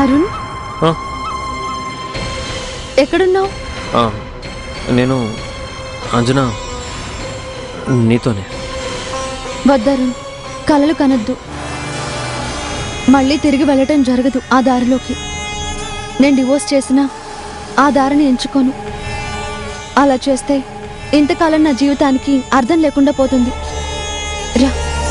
అరుణ్ ఆ, ఎక్కడున్నావు ఆ, నేను అంజనా నీతోనే వద్దరుణ్ కలలు కనద్దు మళ్ళీ తిరిగి వెళ్ళటం జరగదు ఆ దారిలోకి నేను డివోర్స్ చేసినా ఆ దారిని ఎంచుకోను అలా చేస్తే ఇంతకాలం నా జీవితానికి అర్థం లేకుండా పోతుంది రా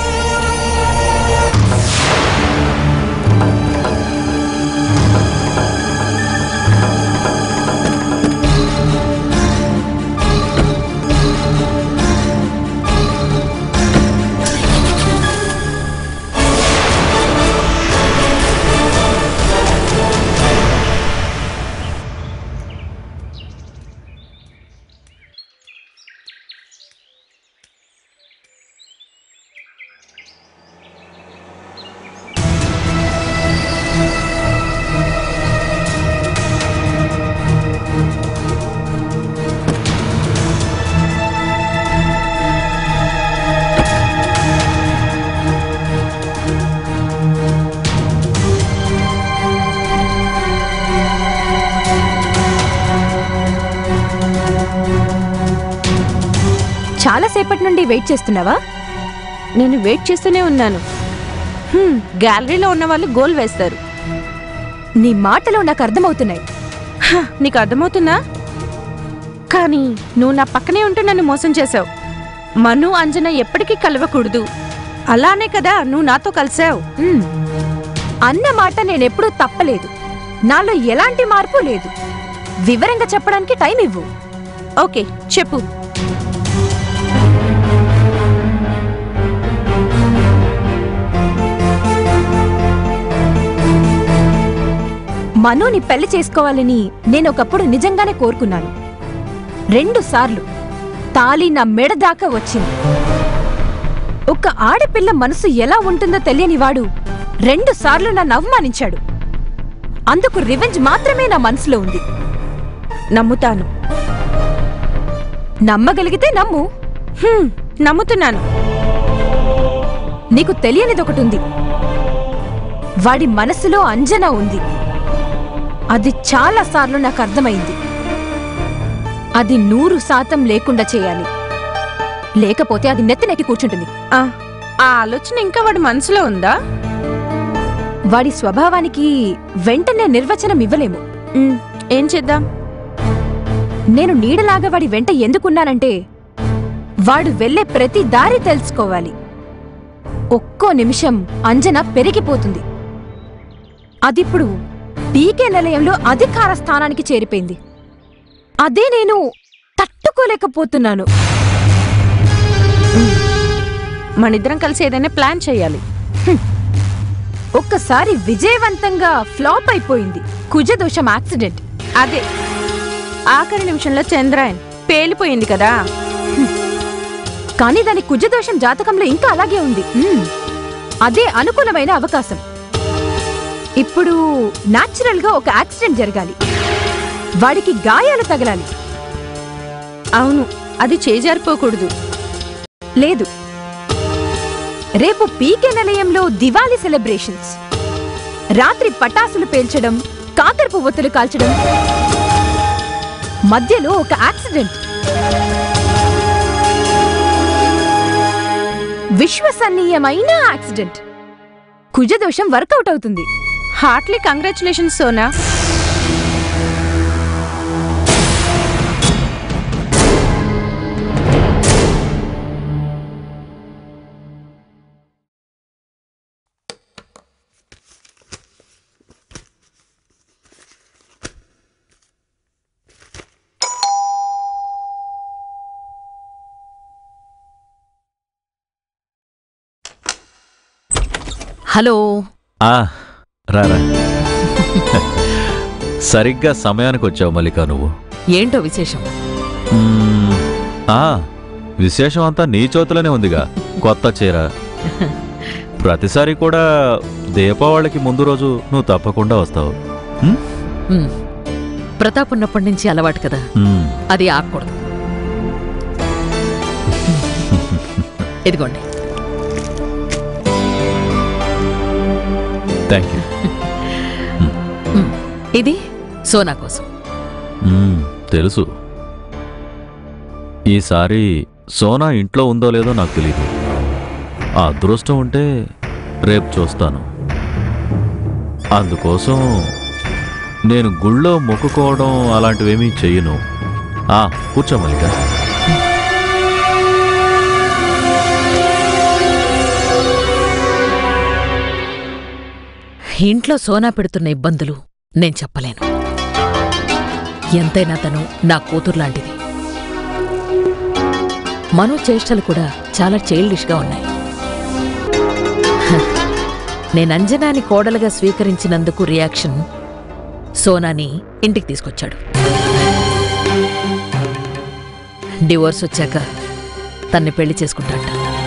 చాలాసేపటి నుండి వెయిట్ చేస్తున్నావా నేను వెయిట్ చేస్తూనే ఉన్నాను హ్మ్, గ్యాలరీలో ఉన్న వాళ్ళు గోల్ వేస్తారు నీ మాటలు నాకు అర్థమవుతున్నాయి హ, నీకు అర్థమవుతుందా కానీ నువ్వు నా పక్కనే ఉంటూ నన్ను మోసం చేశావు మను అంజన ఎప్పటికీ కలవకూడదు అలానే కదా నువ్వు నాతో కలిసావు ఉమ్. అన్న మాట నేనెప్పుడూ తప్పలేదు నాలో ఎలాంటి మార్పు లేదు వివరంగా చెప్పడానికి టైం ఇవ్వు ఓకే చెప్పు మనోని పెళ్లి చేసుకోవాలని నేను ఒకప్పుడు నిజంగానే కోరుకున్నాను రెండు సార్లు తాళి నా మెడ దాకా వచ్చింది ఒక ఆడపిల్ల మనసు ఎలా ఉంటుందో తెలియని వాడు రెండు సార్లు నన్ను అవమానించాడు అందుకు రివెంజ్ మాత్రమే నా మనసులో ఉంది నమ్ముతాను నమ్మగలిగితే నమ్ము హ్మ్, నమ్ముతున్నాను నీకు తెలియనిది ఒకటి ఉంది వాడి మనసులో అంజనా ఉంది అది చాలా సార్లు నాకు అర్థమైంది అది నూరు శాతం లేకుండా చేయాలి లేకపోతే అది నెత్తినెక్కి కూర్చుంటుంది ఆ, ఆ ఆలోచన ఇంకా వాడి మనసులో ఉందా వాడి స్వభావానికి వెంటనే నిర్వచనం ఇవ్వలేము ఉమ్, ఏం చేద్దాం నేను నీడలాగా వాడి వెంట ఎందుకున్నానంటే వాడు వెళ్ళే ప్రతి దారి తెలుసుకోవాలి ఒక్కో నిమిషం అంజన పెరిగిపోతుంది అదిప్పుడు పీకే నిలయంలో అధికార స్థానానికి చేరిపోయింది అదే నేను తట్టుకోలేకపోతున్నాను మనిద్దరం కలిసి ఏదైనా ప్లాన్ చేయాలి ఒక్కసారి విజయవంతంగా ఫ్లాప్ అయిపోయింది కుజదోషం యాక్సిడెంట్ అదే ఆఖరి నిమిషంలో చంద్రాయన్ పేలిపోయింది కదా కానీ దాని కుజదోషం జాతకంలో ఇంకా అలాగే ఉంది మ్మ్. అదే అనుకూలమైన అవకాశం ఇప్పుడు నాచురల్ గా ఒక యాక్సిడెంట్ జరగాలి వాడికి గాయాలు తగలాలి అవును అది చేజారిపోకూడదు లేదు రేపు పీకే నిలయంలో దివాళీ సెలబ్రేషన్స్ రాత్రి పటాసులు పేల్చడం కాకర పువ్వొత్తులు కాల్చడం మధ్యలో ఒక యాక్సిడెంట్ విశ్వసనీయమైన యాక్సిడెంట్ కుజదోషం వర్కౌట్ అవుతుంది హార్ట్లీ కంగ్రాచులేషన్స్ సోనా హలో ఆ, రారా సరిగ్గా సమయానికి వచ్చావు మల్లిక నువ్వు ఏంటో విశేషం మ్మ్, ఆ, విశేషం అంతా నీ చేతిలోనే ఉందిగా కొత్త చీర ప్రతిసారి కూడా దీపావళికి ముందు రోజు నువ్వు తప్పకుండా వస్తావు మ్? ఉమ్. ప్రతాప్ ఉన్నప్పటి నుంచి అలవాటు కదా మ్, అది ఆగకూడదు ఇదిగోండి థ్యాంక్ యూ మ్. ఇది సోనా కోసం మ్మ్, తెలుసు ఈసారి సోనా ఇంట్లో ఉందో లేదో నాకు తెలియదు ఆ అదృష్టం ఉంటే రేపు చూస్తాను అందుకోసం నేను గుళ్ళో మొక్కుకోవడం అలాంటివేమీ చెయ్యను ఆ కూర్చో మల్లిక ఇంట్లో సోనా పెడుతున్న ఇబ్బందులు నేను చెప్పలేను ఎంతైనా తను నా కూతురు లాంటిది మను చేష్టలు కూడా చాలా చైల్డిష్గా ఉన్నాయి హ, నేను అంజనాని కోడలుగా స్వీకరించినందుకు రియాక్షన్ సోనాని ఇంటికి తీసుకొచ్చాడు డివోర్స్ వచ్చాక తన్ని పెళ్లి చేసుకుంటాట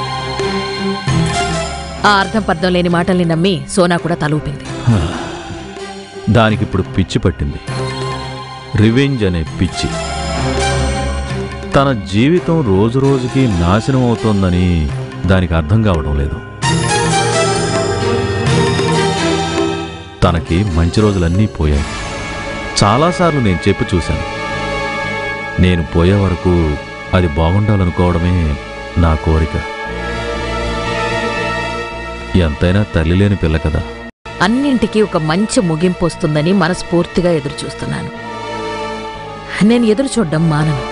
ఆ అర్థం పర్థం లేని మాటల్ని నమ్మి సోనా కూడా తలూపింది దానికిప్పుడు పిచ్చి పట్టింది రివెంజ్ అనే పిచ్చి తన జీవితం రోజురోజుకి నాశనం అవుతోందని దానికి అర్థం కావడం లేదు తనకి మంచి రోజులన్నీ పోయాయి చాలాసార్లు నేను చెప్పి చూశాను నేను పోయే వరకు అది బాగుండాలనుకోవడమే నా కోరిక ఎంతైనా తల్లి లేని పిల్ల కదా అన్నింటికీ ఒక మంచి ముగింపు వస్తుందని మనస్ఫూర్తిగా ఎదురుచూస్తున్నాను నేను ఎదురు చూడ్డం మానను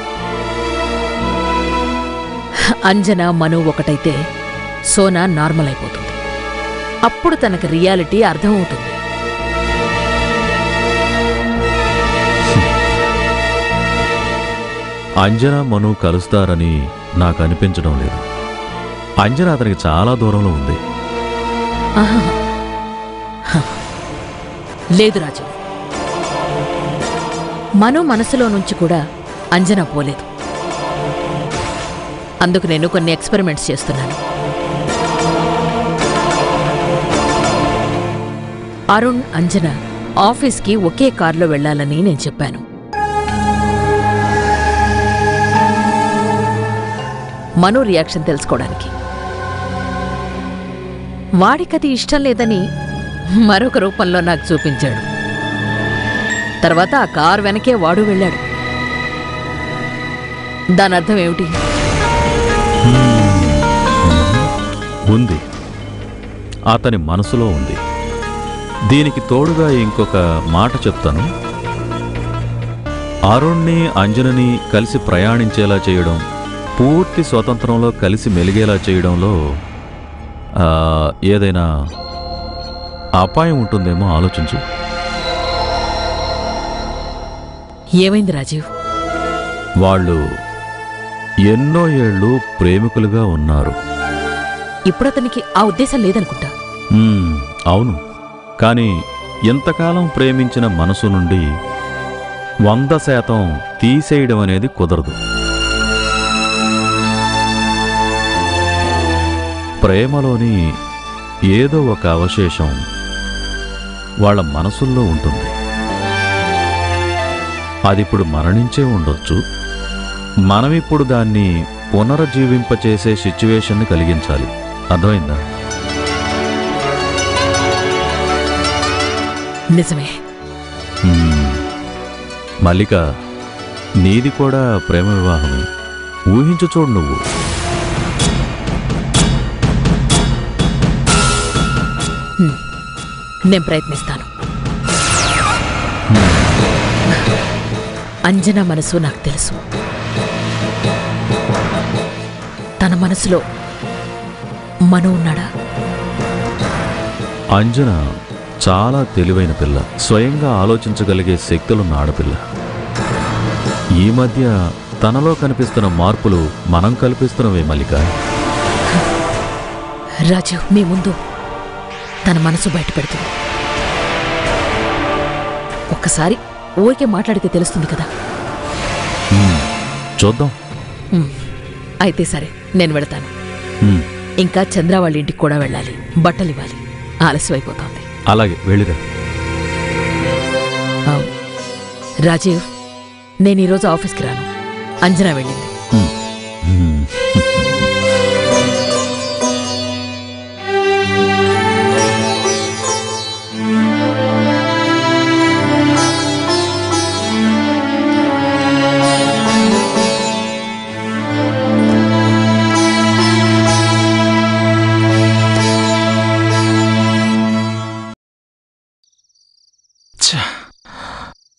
అంజన మను ఒకటైతే సోనా నార్మల్ అయిపోతుంది అప్పుడు తనకు రియాలిటీ అర్థమవుతుంది అంజన మను కలుస్తారని నాకు అనిపించడం లేదు అంజన అతనికి చాలా దూరంలో ఉంది ఆహా. హ. లేదు రాజు మను మనసులో నుంచి కూడా అంజనా పోలేదు అందుకు నేను కొన్ని ఎక్స్పెరిమెంట్స్ చేస్తున్నాను అరుణ్ అంజన ఆఫీస్కి ఒకే కారులో వెళ్ళాలని నేను చెప్పాను మను రియాక్షన్ తెలుసుకోవడానికి వాడికది ఇష్టం లేదని మరొక రూపంలో నాకు చూపించాడు తర్వాత ఆ కారు వెనకే వాడు వెళ్ళాడు దాని అర్థం ఏమిటి ఉంది అతని మనసులో ఉంది దీనికి తోడుగా ఇంకొక మాట చెప్తాను అరుణ్ణి అంజనని కలిసి ప్రయాణించేలా చేయడం పూర్తి స్వతంత్రంలో కలిసి మెలిగేలా చేయడంలో ఆ, ఏదైనా అపాయం ఉంటుందేమో ఆలోచించు ఏమైంది రాజీవ్ వాళ్ళు ఎన్నో ఏళ్ళు ప్రేమికులుగా ఉన్నారు ఇప్పుడు అతనికి ఆ ఉద్దేశం లేదనుకుంటా మ్మ్, అవును కానీ ఎంతకాలం ప్రేమించిన మనసు నుండి వంద శాతం తీసేయడం అనేది కుదరదు ప్రేమలోని ఏదో ఒక అవశేషం వాళ్ళ మనసుల్లో ఉంటుంది అదిప్పుడు మరణించే ఉండొచ్చు మనమిప్పుడు దాన్ని పునరుజ్జీవింపచేసే సిచ్యువేషన్ని కలిగించాలి అర్థమైందా నిజమే మ్మ్. మల్లిక నీది కూడా ప్రేమ వివాహమే ఊహించు చూడు నువ్వు నేను ప్రయత్నిస్తాను అంజన మనసు నాకు తెలుసు తన మనసులో మను ఉన్నాడా అంజన చాలా తెలివైన పిల్ల స్వయంగా ఆలోచించగలిగే శక్తులున్న ఆడపిల్ల ఈ మధ్య తనలో కనిపిస్తున్న మార్పులు మనం కల్పిస్తున్నవే మల్లిక రాజు మీ ముందు తన మనసు బయట పెడుతుంది ఒక్కసారి ఊరికే మాట్లాడితే తెలుస్తుంది కదా మ్మ్. చూద్దాం ఉమ్, అయితే సరే నేను వెళతాను మ్మ్. ఇంకా చంద్ర వాళ్ళ ఇంటికి కూడా వెళ్ళాలి బట్టలు ఇవ్వాలి ఆలస్యం అయిపోతోంది అలాగే వెళ్ళిరా ఆ, రాజీవ్ నేను ఈరోజు ఆఫీస్కి రాను అంజనా వెళ్ళింది మ్మ్. మ్మ్.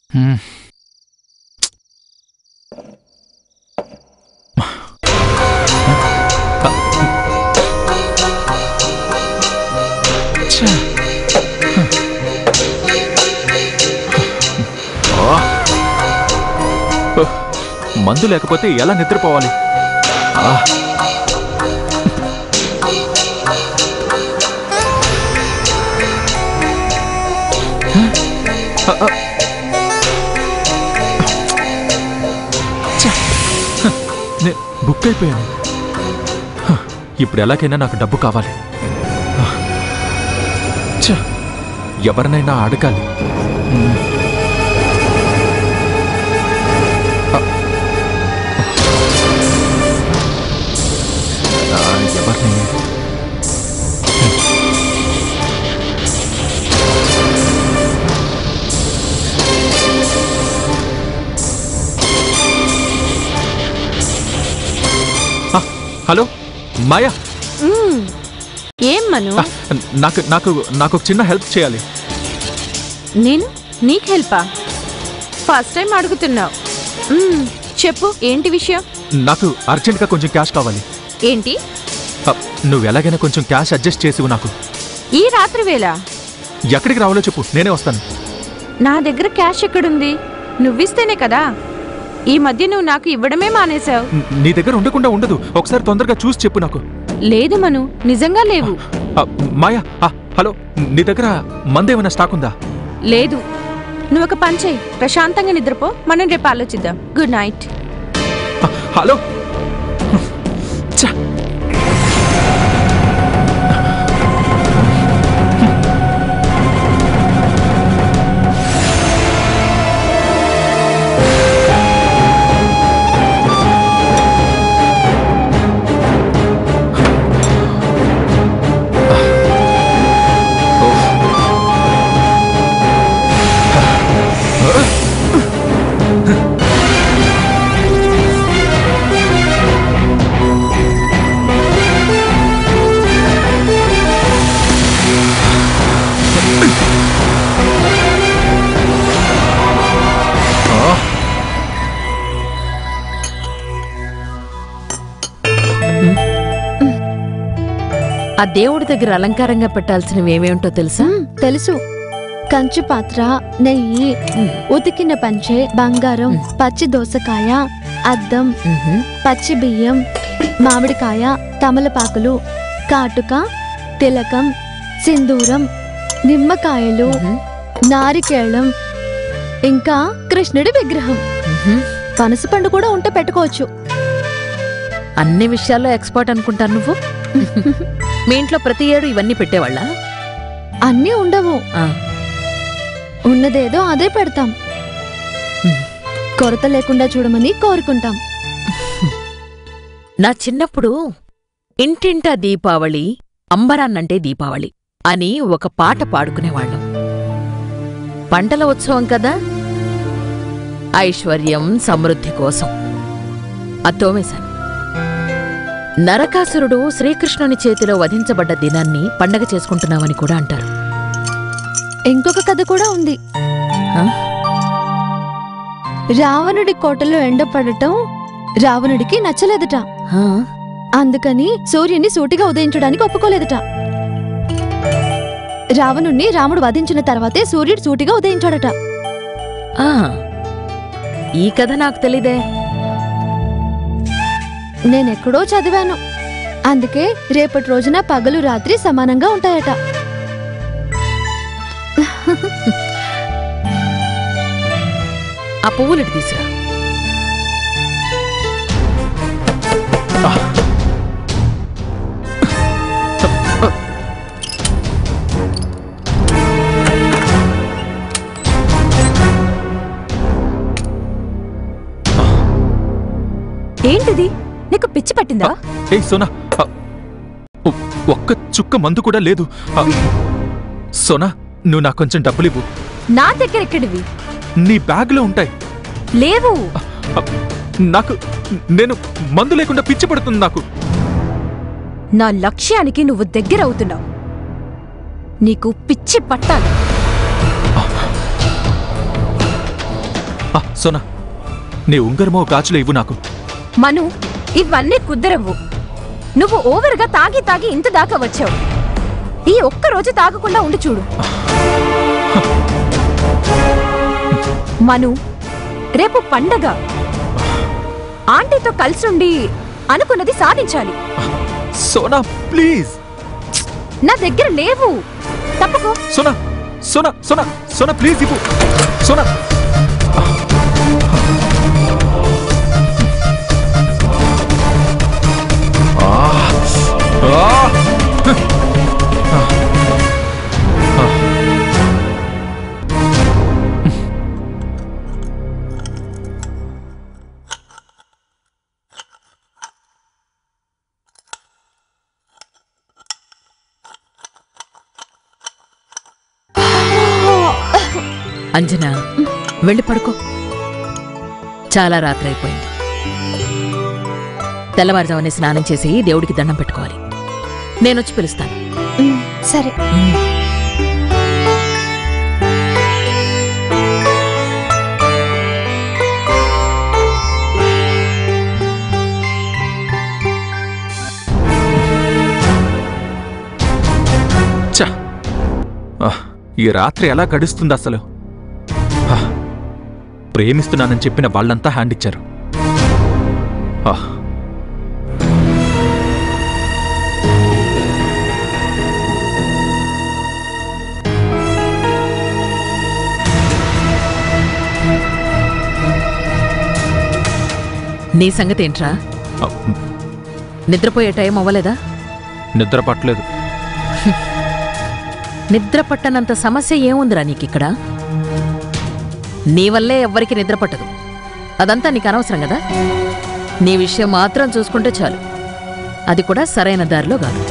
హ్మ్. ఛ. ఆ. మందు లేకపోతే ఎలా నిద్రపోవాలి ఆ. ఆ, ఆ. ఛ. హ, నే బుక్ అయిపోయాను హ, ఇప్పుడు ఎలాగైనా నాకు డబ్బు కావాలి ఆ. ఛ, ఎవరినైనా అడగాలి మ్. ఆ. ఆ, ఎవరిని ఆ, హలో మాయా మ్మ్. ఏం మను ఆ, నాకు నాకు నాకు ఒక చిన్న హెల్ప్ చేయాలి నేను నీకు హెల్పా ఫస్ట్ టైం అడుగుతున్నావు మ్మ్. చెప్పు ఏంటి విషయం నాకు అర్జెంట్గా కొంచెం క్యాష్ కావాలి ఏంటి ఆ, నువ్వు ఎలాగైనా కొంచెం క్యాష్ అడ్జస్ట్ చేసివు నాకు ఈ రాత్రి వేళ ఎక్కడికి రావాలో చెప్పు నేనే వస్తాను నా దగ్గర క్యాష్ ఎక్కడుంది నువ్విస్తేనే కదా ఈ మధ్య నువ్వు నాకు ఇవ్వడమే మానేశావు న- నీ దగ్గర ఉండకుండా ఉండదు ఒకసారి తొందరగా చూసి చెప్పు నాకు లేదు మను నిజంగా లేవు ఆ, మాయా ఆ, హలో నీ దగ్గర మందేమైనా స్టాక్ ఉందా లేదు నువ్వు ఒక పని చేయి ప్రశాంతంగా నిద్రపో మనం రేపు ఆలోచిద్దాం గుడ్ నైట్ ఆ, హలో ఛ! ఆ దేవుడి దగ్గర అలంకారంగా పెట్టాల్సినవి ఏమేమిటో తెలుసా మ్, తెలుసు కంచు పాత్ర నెయ్యి ఉతికిన పంచె బంగారం పచ్చి దోసకాయ అద్దం మ్హూ. పచ్చి బియ్యం మామిడికాయ తమలపాకులు కాటుక తిలకం సింధూరం నిమ్మకాయలు మ్హూ. నారికేళం ఇంకా కృష్ణుడి విగ్రహం మ్హూ. పనస పండు కూడా ఉంటే పెట్టుకోవచ్చు అన్ని విషయాల్లో ఎక్స్పర్ట్ అనుకుంటాను నువ్వు మీ ఇంట్లో ప్రతి ఏడు ఇవన్నీ పెట్టేవాళ్ళా అన్నీ ఉండవు ఆ. ఉన్నదేదో అదే పెడతాం మ్. కొరత లేకుండా చూడమని కోరుకుంటాం నా చిన్నప్పుడు ఇంటింటా దీపావళి అంబరాన్నంటే దీపావళి అని ఒక పాట పాడుకునేవాళ్ళం పంటల ఉత్సవం కదా ఐశ్వర్యం సమృద్ధి కోసం అత్తోమేశాను నరకాసురుడు శ్రీకృష్ణుని చేతిలో వధించబడ్డ దినాన్ని పండగ చేసుకుంటున్నామని కూడా అంటారు ఇంకొక కథ కూడా ఉంది ఆ? రావణుడి కోటలో ఎండపడటం రావణుడికి నచ్చలేదట ఆ? అందుకని సూర్యుని సూటిగా ఉదయించడానికి ఒప్పుకోలేదట రావణుణ్ణి రాముడు వధించిన తర్వాతే సూర్యుడు సూటిగా ఉదయించాడట ఆ. ఈ కథ నాకు తెలీదే నేనెక్కడో చదివాను అందుకే రేపటి రోజున పగలు రాత్రి సమానంగా ఉంటాయట ఆ పువ్వులిటి తీసురా ఏంటిది నీకు పిచ్చి పట్టిందా ఏయ్ సోనా ఆ, ఒ- ఒక్క చుక్క మందు కూడా లేదు ఆ, సోనా నువ్వు నాకు కొంచెం డబ్బులు ఇవ్వు నా దగ్గర ఎక్కడివి నీ బ్యాగ్లో ఉంటాయి లేవు ఆ, నాకు నేను మందు లేకుండా పిచ్చి పడుతుంది నాకు నా లక్ష్యానికి నువ్వు దగ్గర అవుతున్నావు నీకు పిచ్చి పట్టాలి ఆ, సోనా నీ ఉంగరమో గాజులు ఇవ్వు నాకు మను ఇవన్నీ కుదరవు నువ్వు ఓవర్గా తాగి తాగి ఇంత దాకా వచ్చావు ఈ ఒక్క రోజు తాగకుండా ఉండి చూడు మను రేపు పండగ ఆంటీతో కలిసి ఉండి అనుకున్నది సాధించాలి సోనా ప్లీజ్ నా దగ్గర లేవు తప్పుకో సోనా సోనా సోనా సోనా ప్లీజ్ ఇవ్వు సోనా అంజనా వెళ్ళి పడుకో చాలా రాత్రి అయిపోయింది తెల్లవారుజామునే స్నానం చేసి దేవుడికి దండం పెట్టుకోవాలి నేనొచ్చి పిలుస్తాను ఉమ్, సరే ఛ! ఆ, ఈ రాత్రి ఎలా గడుస్తుంది అసలు ఆ, ప్రేమిస్తున్నానని చెప్పిన వాళ్ళంతా హ్యాండ్ ఇచ్చారు ఆ, నీ సంగతి ఏంట్రా ఆ, నిద్రపోయే టైం అవ్వలేదా నిద్ర పట్టలేదు నిద్ర పట్టనంత సమస్య ఏముందిరా నీకిక్కడ నీ వల్లే ఎవ్వరికి నిద్ర పట్టదు అదంతా నీకు అనవసరం కదా నీ విషయం మాత్రం చూసుకుంటే చాలు అది కూడా సరైన దారిలో కాదు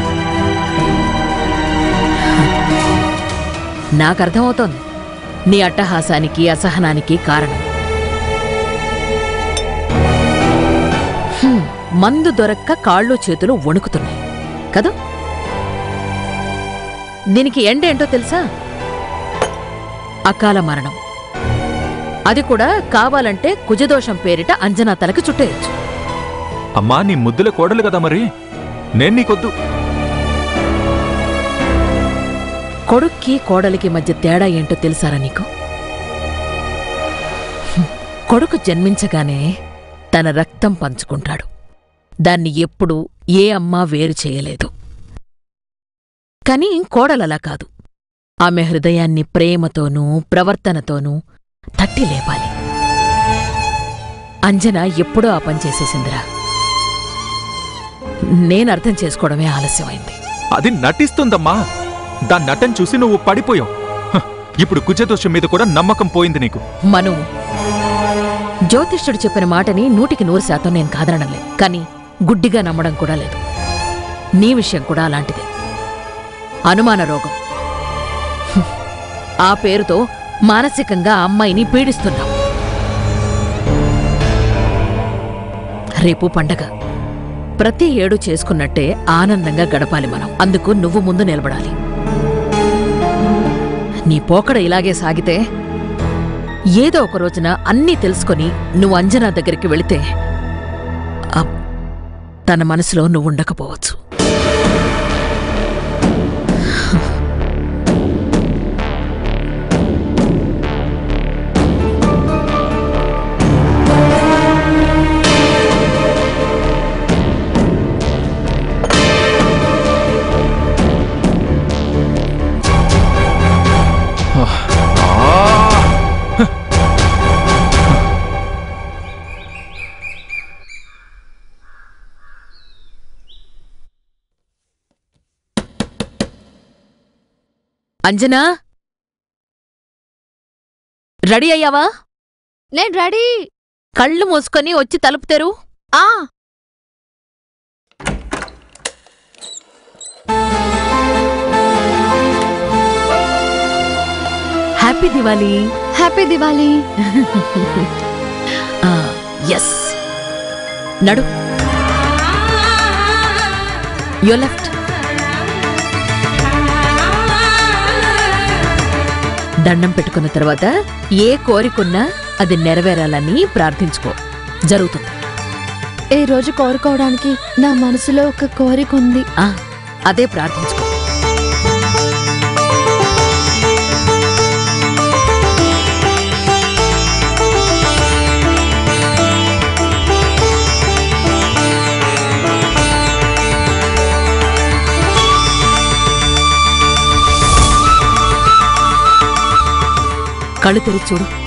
నాకు అర్థమవుతోంది నీ అట్టహాసానికి అసహనానికి కారణం హ్మ్, మందు దొరక్క కాళ్ళు చేతులు వణుకుతున్నాయి కదా దీనికి ఎండ ఏంటో తెలుసా అకాల మరణం అది కూడా కావాలంటే కుజదోషం పేరిట అంజనా తలకి చుట్టేయచ్చు అమ్మా నీ ముద్దుల కోడలు కదా మరి నేను నీకొద్దు కొడుక్కి కోడలికి మధ్య తేడా ఏంటో తెలుసారా నీకు హ్మ్. కొడుకు జన్మించగానే తన రక్తం పంచుకుంటాడు దాన్ని ఎప్పుడూ ఏ అమ్మా వేరు చేయలేదు కాని కోడలలా కాదు ఆమె హృదయాన్ని ప్రేమతోనూ ప్రవర్తనతోనూ తట్టి లేపాలి అంజన ఎప్పుడో ఆ పని చేసేసిందిరా నేనర్థం చేసుకోవడమే ఆలస్యమైంది అది నటిస్తుందమ్మా దాని నటన చూసి నువ్వు పడిపోయావు హ, ఇప్పుడు కుజదోషం మీద కూడా నమ్మకం పోయింది నీకు మను జ్యోతిష్ఠుడు చెప్పిన మాటని నూటికి నూరు శాతం నేను కాదనడం లేదు కానీ గుడ్డిగా నమ్మడం కూడా లేదు నీ విషయం కూడా అలాంటిదే అనుమాన రోగం హ్మ్. ఆ పేరుతో మానసికంగా ఆ అమ్మాయిని పీడిస్తున్నావు రేపు పండగ ప్రతి ఏడు చేసుకున్నట్టే ఆనందంగా గడపాలి మనం అందుకు నువ్వు ముందు నిలబడాలి నీ పోకడ ఇలాగే సాగితే ఏదో ఒక రోజున అన్నీ తెలుసుకొని నువ్వు అంజనా దగ్గరికి వెళితే అబ్, తన మనసులో నువ్వు ఉండకపోవచ్చు అంజనా రెడీ అయ్యావా నేను రెడీ కళ్ళు మూసుకొని వచ్చి తలుపు తెరు ఆ హ్యాపీ దివాలి హ్యాపీ దివాలి ఎస్ నడు యో లెఫ్ట్ దండం పెట్టుకున్న తర్వాత ఏ కోరికున్నా అది నెరవేరాలని ప్రార్థించుకో జరుగుతుంది ఈ రోజు కోరుకోవడానికి నా మనసులో ఒక కోరిక ఉంది ఆ అదే ప్రార్థించుకో కళ్ళు తెరిచి చూడు